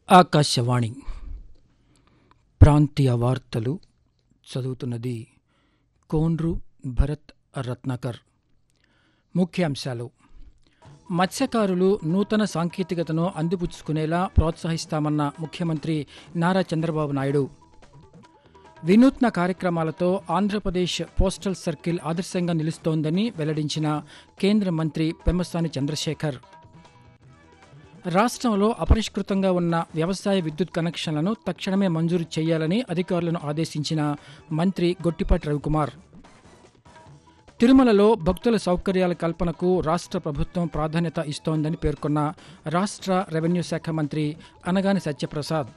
ఆకాశవాణి ప్రాంతీయ వార్తలు చదువుతున్నది కోండ్రు భరత్ రత్నాకర్ ముఖ్యాంశాలు మత్స్యకారులు నూతన సాంకేతికతను అందిపుచ్చుకునేలా ప్రోత్సహిస్తామన్న ముఖ్యమంత్రి నారా చంద్రబాబు నాయుడు వినూత్న కార్యక్రమాలతో ఆంధ్రప్రదేశ్ పోస్టల్ సర్కిల్ ఆదర్శంగా నిలుస్తోందని వెల్లడించిన కేంద్ర మంత్రి పెమ్మసాని చంద్రశేఖర్ రాష్ట్రంలో అపరిష్కృతంగా ఉన్న వ్యవసాయ విద్యుత్ కనెక్షన్లను తక్షణమే మంజూరు చేయాలని అధికారులను ఆదేశించిన మంత్రి గొట్టిపాటి రవికుమార్ తిరుమలలో భక్తుల సౌకర్యాల కల్పనకు రాష్ట్ర ప్రభుత్వం ప్రాధాన్యత ఇస్తోందని పేర్కొన్న రాష్ట్ర రెవెన్యూ శాఖ మంత్రి అనగాని సత్యప్రసాద్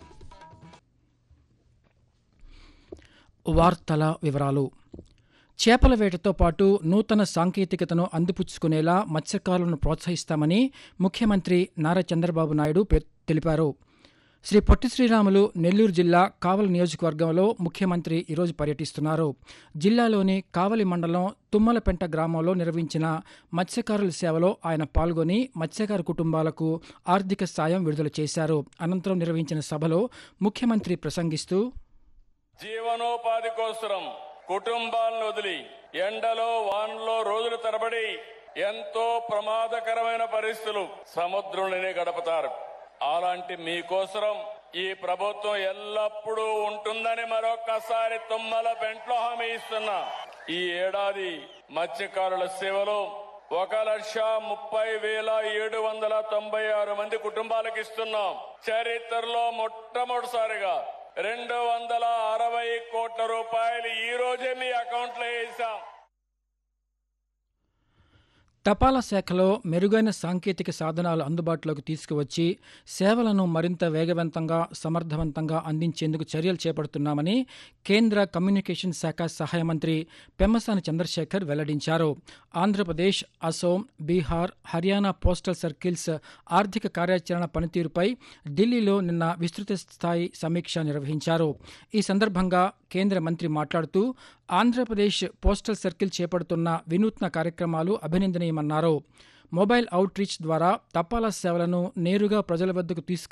వార్తల వివరాలు చేపల వేటతో పాటు నూతన సాంకేతికతను అందిపుచ్చుకునేలా మత్స్యకారులను ప్రోత్సహిస్తామని ముఖ్యమంత్రి నారా చంద్రబాబు నాయుడు పే- తెలిపారు శ్రీ పొట్టి శ్రీరాములు నెల్లూరు జిల్లా కావలి నియోజకవర్గంలో ముఖ్యమంత్రి ఈరోజు పర్యటిస్తున్నారు జిల్లాలోని కావలి మండలం తుమ్మలపెంట గ్రామంలో నిర్వహించిన మత్స్యకారుల సేవలో ఆయన పాల్గొని మత్స్యకార కుటుంబాలకు ఆర్థిక సాయం విడుదల చేశారు అనంతరం నిర్వహించిన సభలో ముఖ్యమంత్రి ప్రసంగిస్తూ జీవనోపాధి కోసం కుటుంబాలను వదిలి ఎండలో వానలో రోజులు తరబడి ఎంతో ప్రమాదకరమైన పరిస్థితులు సముద్రంలోనే గడపతారు అలాంటి మీకోసరం ఈ ప్రభుత్వం ఎల్లప్పుడూ ఉంటుందని మరొక్కసారి తుమ్మల పెంట్లో హామీ ఇస్తున్నా ఈ ఏడాది మత్స్యకారుల సేవలో ఒక లక్ష ముప్పై వేల ఏడు వందల తొంభై ఆరు మంది కుటుంబాలకు ఇస్తున్నాం చరిత్రలో మొట్టమొదటిసారిగా రెండు వందల అరవై కోట్ల రూపాయలు ఈ రోజే మీ అకౌంట్ లో వేసాం తపాలా శాఖలో మెరుగైన సాంకేతిక సాధనాలు అందుబాటులోకి తీసుకువచ్చి సేవలను మరింత వేగవంతంగా సమర్థవంతంగా అందించేందుకు చర్యలు చేపడుతున్నామని కేంద్ర కమ్యూనికేషన్ శాఖ సహాయ మంత్రి పెమ్మసాని చంద్రశేఖర్ వెల్లడించారు ఆంధ్రప్రదేశ్ అసోం బీహార్ హర్యానా పోస్టల్ సర్కిల్స్ ఆర్థిక కార్యాచరణ పనితీరుపై ఢిల్లీలో నిన్న విస్తృత స్థాయి సమీక్ష నిర్వహించారు ఈ సందర్భంగా కేంద్ర మంత్రి మాట్లాడుతూ ఆంధ్రప్రదేశ్ పోస్టల్ సర్కిల్ చేపడుతున్న వినూత్న కార్యక్రమాలు అభినందనీయమన్నారు మొబైల్ అవుట్ రీచ్ ద్వారా తపాలా సేవలను నేరుగా ప్రజల వద్దకు తీసుకు